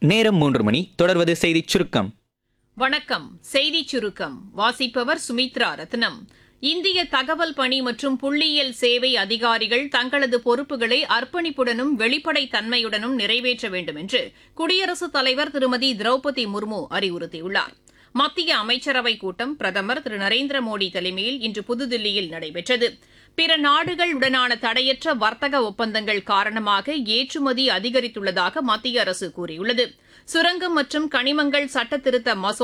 நேரம் மூன்று மணி தொடர்வது செய்திச் சுருக்கம் வணக்கம் செய்தி சுருக்கம் வாசிப்பவர் சுமித்ரா ரத்னம் இந்திய தகவல் பணி மற்றும் புள்ளியியல் சேவை அதிகாரிகள் தங்களது பொறுப்புகளை அர்ப்பணிப்புடனும் வெளிப்படைத் தன்மையுடனும் நிறைவேற்ற வேண்டும் என்று குடியரசுத் தலைவர் திருமதி திரௌபதி முர்மு அறிவுறுத்தியுள்ளார் மத்திய அமைச்சரவைக் கூட்டம் பிரதமர் திரு நரேந்திர மோடி தலைமையில் இன்று புதுதில்லியில் நடைபெற்றது பிற நாடுகளுடனான தடையற்ற வர்த்தக ஒப்பந்தங்கள் காரணமாக ஏற்றுமதி அதிகரித்துள்ளதாக மத்திய அரசு கூறியுள்ளது சுரங்கம் மற்றும் கனிமங்கள் சட்டத்திருத்த மசோதா